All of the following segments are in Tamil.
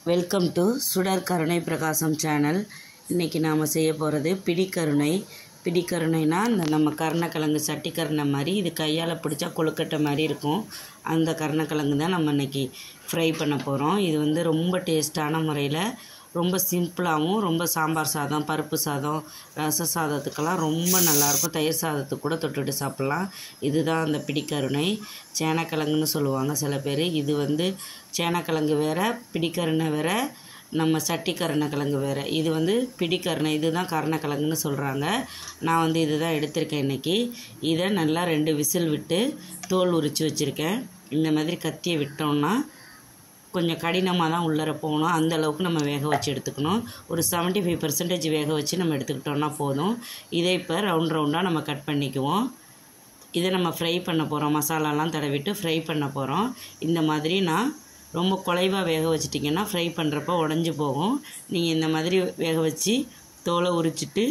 வெல்கம் டு சுடர் கருணை பிரகாசம் சேனல் இன்றைக்கி நாம் செய்ய போகிறது பிடிக்கருணை பிடிக்கருணைனா இந்த நம்ம கருணக்கிழங்கு சட்டி கருணை மாதிரி இது கையால் பிடிச்சா கொழுக்கட்டை மாதிரி இருக்கும் அந்த கருணக்கிழங்கு தான் நம்ம இன்றைக்கி ஃப்ரை பண்ண போகிறோம் இது வந்து ரொம்ப டேஸ்டான முறையில் ரொம்ப சிம்பிளாகவும் ரொம்ப சாம்பார் சாதம் பருப்பு சாதம் ரச சாதத்துக்கெல்லாம் ரொம்ப நல்லாயிருக்கும் தயிர் சாதத்துக்கு கூட தொட்டுட்டு சாப்பிட்லாம் இதுதான் அந்த பிடிக்கருணை சேனக்கிழங்குன்னு சொல்லுவாங்க சில பேர் இது வந்து சேனக்கிழங்கு வேறு பிடிக்கருணை வேறு நம்ம சட்டி கருணக்கிழங்கு வேறு இது வந்து பிடிக்கருணை இதுதான் கருணக்கிழங்குன்னு சொல்கிறாங்க நான் வந்து இதுதான் எடுத்திருக்கேன் இன்றைக்கி இதை நல்லா ரெண்டு விசில் விட்டு தோல் உரித்து வச்சுருக்கேன் இந்த மாதிரி கத்தியை விட்டோம்னா கொஞ்சம் கடினமாக தான் உள்ளர போகணும் அந்த அளவுக்கு நம்ம வேக வச்சு எடுத்துக்கணும் ஒரு செவன்ட்டி ஃபைவ் பர்சன்டேஜ் வேக வச்சு நம்ம எடுத்துக்கிட்டோம்னா போதும் இதை இப்போ ரவுண்ட் ரவுண்டாக நம்ம கட் பண்ணிக்குவோம் இதை நம்ம ஃப்ரை பண்ண போகிறோம் மசாலாலாம் தடவிட்டு ஃப்ரை பண்ண போகிறோம் இந்த மாதிரி நான் ரொம்ப குலைவாக வேக வச்சிட்டிங்கன்னா ஃப்ரை பண்ணுறப்ப உடஞ்சி போகும் நீங்கள் இந்த மாதிரி வேக வச்சு தோலை உரிச்சிட்டு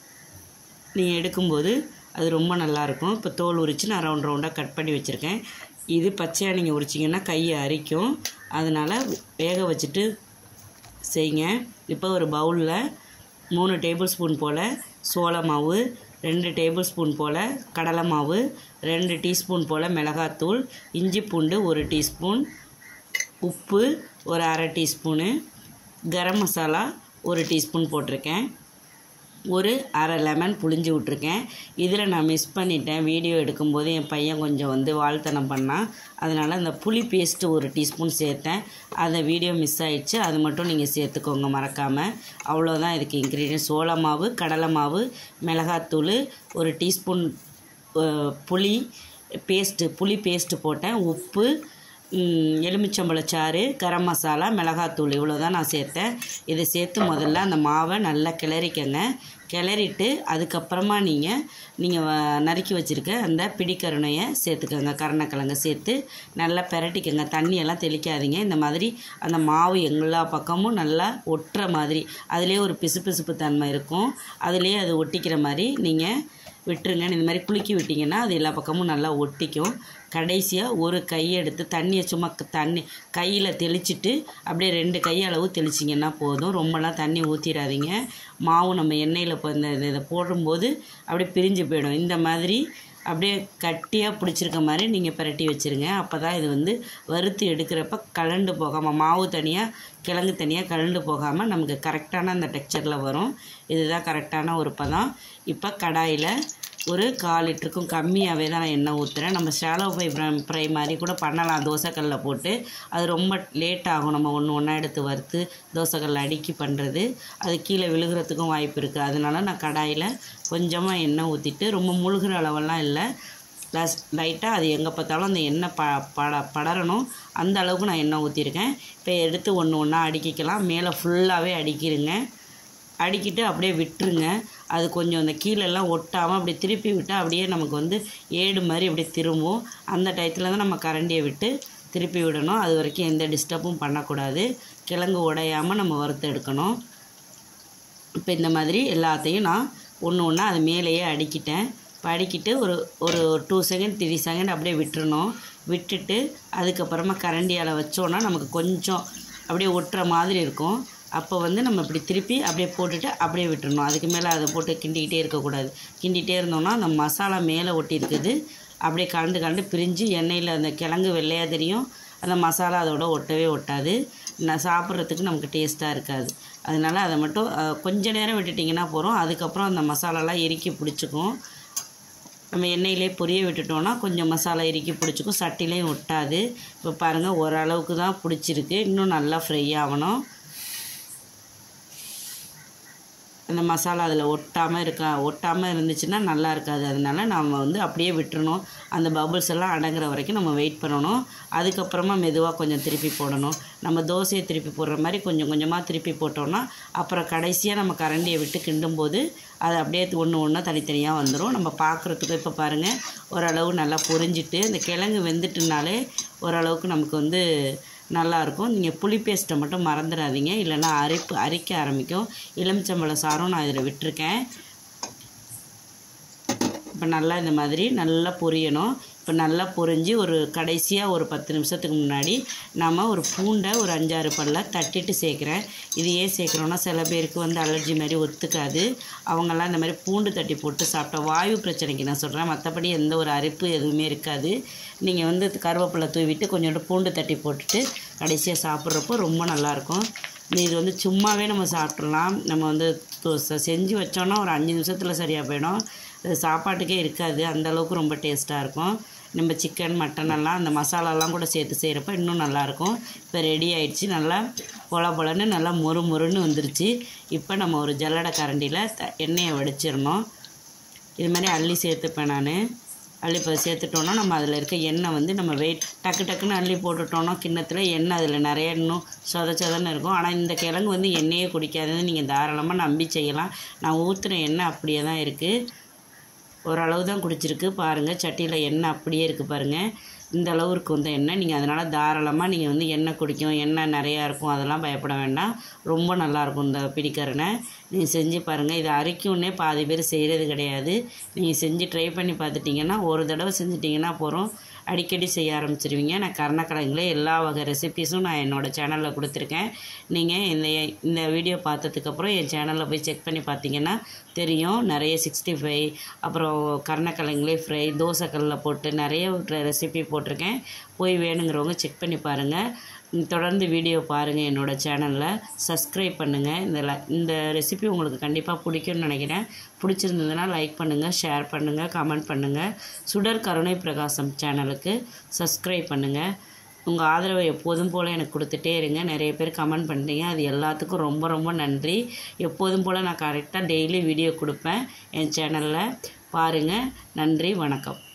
நீங்கள் எடுக்கும்போது அது ரொம்ப நல்லாயிருக்கும் இப்போ தோல் உரித்து நான் ரவுண்ட் ரவுண்டாக கட் பண்ணி வச்சுருக்கேன் இது பச்சையாக நீங்கள் உரிச்சிங்கன்னா கையை அரிக்கும் அதனால் வேக வச்சுட்டு செய்யுங்க இப்போ ஒரு பவுலில் மூணு டேபிள் ஸ்பூன் போல் சோள மாவு ரெண்டு டேபிள் ஸ்பூன் போல் கடலை மாவு ரெண்டு டீஸ்பூன் போல் மிளகாத்தூள் இஞ்சி பூண்டு ஒரு டீஸ்பூன் உப்பு ஒரு அரை டீஸ்பூனு கரம் மசாலா ஒரு டீஸ்பூன் போட்டிருக்கேன் ஒரு அரை லெமன் புளிஞ்சு விட்ருக்கேன் இதில் நான் மிஸ் பண்ணிட்டேன் வீடியோ எடுக்கும்போது என் பையன் கொஞ்சம் வந்து வாழ்த்தனம் பண்ணான் அதனால் அந்த புளி பேஸ்ட்டு ஒரு டீஸ்பூன் சேர்த்தேன் அந்த வீடியோ மிஸ் ஆயிடுச்சு அது மட்டும் நீங்கள் சேர்த்துக்கோங்க மறக்காமல் அவ்வளோதான் இதுக்கு இன்க்ரீடியன்ட் சோள மாவு கடலை மாவு மிளகாத்தூள் ஒரு டீஸ்பூன் புளி பேஸ்ட்டு புளி பேஸ்ட்டு போட்டேன் உப்பு எலுமிச்சம்பழச்சாறு கரம் மசாலா மிளகாத்தூள் இவ்வளோ தான் நான் சேர்த்தேன் இதை சேர்த்து முதல்ல அந்த மாவை நல்லா கிளறிக்கங்க கிளறிட்டு அதுக்கப்புறமா நீங்கள் நீங்கள் நறுக்கி வச்சுருக்க அந்த பிடிக்கருணையை சேர்த்துக்கோங்க கருணக்கிழங்க சேர்த்து நல்லா பெரட்டிக்கங்க தண்ணியெல்லாம் தெளிக்காதீங்க இந்த மாதிரி அந்த மாவு எல்லா பக்கமும் நல்லா ஒட்டுற மாதிரி அதுலேயே ஒரு பிசுபிசுப்பு தன்மை இருக்கும் அதுலேயே அது ஒட்டிக்கிற மாதிரி நீங்கள் விட்டுருங்க இந்த மாதிரி குலுக்கி விட்டிங்கன்னா அது எல்லா பக்கமும் நல்லா ஒட்டிக்கும் கடைசியாக ஒரு கையை எடுத்து தண்ணியை சும்மா தண்ணி கையில் தெளிச்சிட்டு அப்படியே ரெண்டு கை அளவு தெளிச்சிங்கன்னா போதும் ரொம்பலாம் தண்ணி ஊற்றிடாதீங்க மாவு நம்ம எண்ணெயில் இப்போ இந்த இதை போடும்போது அப்படியே பிரிஞ்சு போயிடும் இந்த மாதிரி அப்படியே கட்டியாக பிடிச்சிருக்க மாதிரி நீங்கள் பரட்டி வச்சுருங்க அப்போ தான் இது வந்து வறுத்து எடுக்கிறப்ப கலண்டு போகாமல் மாவு தனியாக கிழங்கு தனியாக கலண்டு போகாமல் நமக்கு கரெக்டான அந்த டெக்ஸ்சரில் வரும் இதுதான் கரெக்டான ஒரு பதம் இப்போ கடாயில் ஒரு கால் லிட்டருக்கும் கம்மியாகவே தான் நான் எண்ணெய் ஊற்றுறேன் நம்ம ஷாலோ ஃப்ரை ஃப்ரை மாதிரி கூட பண்ணலாம் தோசைக்கல்லில் போட்டு அது ரொம்ப லேட் ஆகும் நம்ம ஒன்று ஒன்றா எடுத்து வறுத்து தோசைக்கல்லில் அடுக்கி பண்ணுறது அது கீழே விழுகிறதுக்கும் வாய்ப்பு இருக்குது அதனால நான் கடாயில் கொஞ்சமாக எண்ணெய் ஊற்றிட்டு ரொம்ப முழுகிற அளவெல்லாம் இல்லை ப்ளஸ் லைட்டாக அது எங்கே பார்த்தாலும் அந்த எண்ணெய் ப பட படரணும் அந்த அளவுக்கு நான் எண்ணெய் ஊற்றிருக்கேன் இப்போ எடுத்து ஒன்று ஒன்றா அடுக்கிக்கலாம் மேலே ஃபுல்லாகவே அடிக்கிருங்க அடிக்கிட்டு அப்படியே விட்டுருங்க அது கொஞ்சம் அந்த கீழெல்லாம் ஒட்டாமல் அப்படியே திருப்பி விட்டால் அப்படியே நமக்கு வந்து ஏடு மாதிரி அப்படியே திரும்பும் அந்த டயத்தில் தான் நம்ம கரண்டியை விட்டு திருப்பி விடணும் அது வரைக்கும் எந்த டிஸ்டர்பும் பண்ணக்கூடாது கிழங்கு உடையாமல் நம்ம வறுத்து எடுக்கணும் இப்போ இந்த மாதிரி எல்லாத்தையும் நான் ஒன்று ஒன்றா அது மேலேயே அடிக்கிட்டேன் இப்போ அடிக்கிட்டு ஒரு ஒரு டூ செகண்ட் த்ரீ செகண்ட் அப்படியே விட்டுறணும் விட்டுட்டு அதுக்கப்புறமா கரண்டியால் வச்சோன்னா நமக்கு கொஞ்சம் அப்படியே ஒட்டுற மாதிரி இருக்கும் அப்போ வந்து நம்ம இப்படி திருப்பி அப்படியே போட்டுட்டு அப்படியே விட்டுறணும் அதுக்கு மேலே அதை போட்டு கிண்டிக்கிட்டே இருக்கக்கூடாது கிண்டிகிட்டே இருந்தோம்னா அந்த மசாலா மேலே ஒட்டி இருக்குது அப்படியே கலந்து கலந்து பிரிஞ்சு எண்ணெயில் அந்த கிழங்கு வெள்ளையாக தெரியும் அந்த மசாலா அதோட ஒட்டவே ஒட்டாது நான் சாப்பிட்றதுக்கு நமக்கு டேஸ்ட்டாக இருக்காது அதனால் அதை மட்டும் கொஞ்ச நேரம் விட்டுட்டிங்கன்னா போகிறோம் அதுக்கப்புறம் அந்த மசாலாலாம் எரிக்கி பிடிச்சிக்கும் நம்ம எண்ணெயிலே பொரிய விட்டுட்டோம்னா கொஞ்சம் மசாலா இறுக்கி பிடிச்சிக்கும் சட்டிலையும் ஒட்டாது இப்போ பாருங்கள் ஓரளவுக்கு தான் பிடிச்சிருக்கு இன்னும் நல்லா ஃப்ரை ஆகணும் அந்த மசாலா அதில் ஒட்டாமல் இருக்கா ஒட்டாமல் இருந்துச்சுன்னா நல்லா இருக்காது அதனால நம்ம வந்து அப்படியே விட்டுறணும் அந்த பபுள்ஸ் எல்லாம் அடங்குற வரைக்கும் நம்ம வெயிட் பண்ணணும் அதுக்கப்புறமா மெதுவாக கொஞ்சம் திருப்பி போடணும் நம்ம தோசையை திருப்பி போடுற மாதிரி கொஞ்சம் கொஞ்சமாக திருப்பி போட்டோம்னா அப்புறம் கடைசியாக நம்ம கரண்டியை விட்டு கிண்டும்போது அது அப்படியே ஒன்று ஒன்றா தனித்தனியாக வந்துடும் நம்ம பார்க்குறதுக்கு இப்போ பாருங்கள் ஓரளவு நல்லா பொரிஞ்சிட்டு இந்த கிழங்கு வெந்துட்டுனாலே ஓரளவுக்கு நமக்கு வந்து நல்லாயிருக்கும் நீங்கள் புளி பேஸ்ட்டை மட்டும் மறந்துடாதீங்க இல்லைன்னா அரைப்பு அரைக்க ஆரம்பிக்கும் எலுமிச்சம்பழ சாரும் நான் இதில் விட்டுருக்கேன் இப்போ நல்லா இந்த மாதிரி நல்லா பொரியணும் இப்போ நல்லா பொரிஞ்சு ஒரு கடைசியாக ஒரு பத்து நிமிஷத்துக்கு முன்னாடி நம்ம ஒரு பூண்டை ஒரு அஞ்சாறு பல்ல தட்டிட்டு சேர்க்குறேன் இது ஏன் சேர்க்குறோன்னா சில பேருக்கு வந்து அலர்ஜி மாதிரி ஒத்துக்காது அவங்கெல்லாம் இந்த மாதிரி பூண்டு தட்டி போட்டு சாப்பிட்டா வாயு பிரச்சனைக்கு நான் சொல்கிறேன் மற்றபடி எந்த ஒரு அரிப்பு எதுவுமே இருக்காது நீங்கள் வந்து கருவேப்பிலை தூவிட்டு கொஞ்சோண்டு பூண்டு தட்டி போட்டுட்டு கடைசியாக சாப்பிட்றப்போ ரொம்ப நல்லாயிருக்கும் இது வந்து சும்மாவே நம்ம சாப்பிட்றலாம் நம்ம வந்து தொ- செ- செஞ்சு வச்சோன்னா ஒரு அஞ்சு நிமிஷத்தில் சரியாக போயிடும் இது சாப்பாட்டுக்கே இருக்காது அந்த அளவுக்கு ரொம்ப டேஸ்ட்டாக இருக்கும் நம்ம சிக்கன் மட்டன் எல்லாம் அந்த மசாலாலாம் கூட சேர்த்து செய்கிறப்ப இன்னும் நல்லாயிருக்கும் இப்போ ரெடி ஆயிடுச்சு நல்லா பொல பொலன்னு நல்லா மொறு மொறுன்னு வந்துருச்சு இப்போ நம்ம ஒரு ஜல்லடை கரண்டியில் த எண்ணெயை வடிச்சிடணும் இது மாதிரி அள்ளி சேர்த்துப்பேன் நான் அள்ளி இப்போ சேர்த்துட்டோன்னா நம்ம அதில் இருக்க எண்ணெய் வந்து நம்ம வெயிட் டக்கு டக்குன்னு அள்ளி போட்டுட்டோன்னா கிண்ணத்தில் எண்ணெய் அதில் நிறைய இன்னும் சொத சொதன்னு இருக்கும் ஆனால் இந்த கிழங்கு வந்து எண்ணெயே குடிக்காதுன்னு நீங்கள் தாராளமாக நம்பி செய்யலாம் நான் ஊற்றுன எண்ணெய் அப்படியே தான் இருக்குது ஓரளவு தான் குடிச்சிருக்கு பாருங்கள் சட்டியில் எண்ணெய் அப்படியே இருக்குது பாருங்கள் இந்த அளவு இருக்கும் இந்த எண்ணெய் நீங்கள் அதனால் தாராளமாக நீங்கள் வந்து எண்ணெய் குடிக்கும் எண்ணெய் நிறையா இருக்கும் அதெல்லாம் பயப்பட வேண்டாம் ரொம்ப நல்லாயிருக்கும் இந்த பிடிக்கரணை நீங்கள் செஞ்சு பாருங்கள் இது அரைக்கும்னே பாதி பேர் செய்கிறது கிடையாது நீங்கள் செஞ்சு ட்ரை பண்ணி பார்த்துட்டிங்கன்னா ஒரு தடவை செஞ்சிட்டிங்கன்னா போகிறோம் அடிக்கடி செய்ய ஆரம்பிச்சிருவீங்க நான் கருணக்கிழங்குல எல்லா வகை ரெசிபீஸும் நான் என்னோடய சேனலில் கொடுத்துருக்கேன் நீங்கள் இந்த இந்த வீடியோ பார்த்ததுக்கப்புறம் என் சேனலில் போய் செக் பண்ணி பார்த்தீங்கன்னா தெரியும் நிறைய சிக்ஸ்டி ஃபைவ் அப்புறம் கருணக்கிழங்குலே ஃப்ரை தோசைக்கல்லில் போட்டு நிறைய ரெசிபி போட்டிருக்கேன் போய் வேணுங்கிறவங்க செக் பண்ணி பாருங்கள் ம், தொடர்ந்து வீடியோ பாருங்கள் என்னோடய சேனலில் சப்ஸ்கிரைப் பண்ணுங்கள் இந்த ல- இந்த ரெசிபி உங்களுக்கு கண்டிப்பாக பிடிக்கும்னு நினைக்கிறேன் பிடிச்சிருந்ததுன்னா லைக் பண்ணுங்கள் ஷேர் பண்ணுங்கள் கமெண்ட் பண்ணுங்கள் சுடர் கருணை பிரகாசம் சேனலுக்கு சப்ஸ்கிரைப் பண்ணுங்கள் உங்கள் ஆதரவை எப்போதும் போல் எனக்கு கொடுத்துட்டே இருங்க நிறைய பேர் கமெண்ட் பண்ணுறீங்க அது எல்லாத்துக்கும் ரொம்ப ரொம்ப நன்றி எப்போதும் போல் நான் கரெக்டாக டெய்லி வீடியோ கொடுப்பேன் என் சேனலில் பாருங்கள் நன்றி வணக்கம்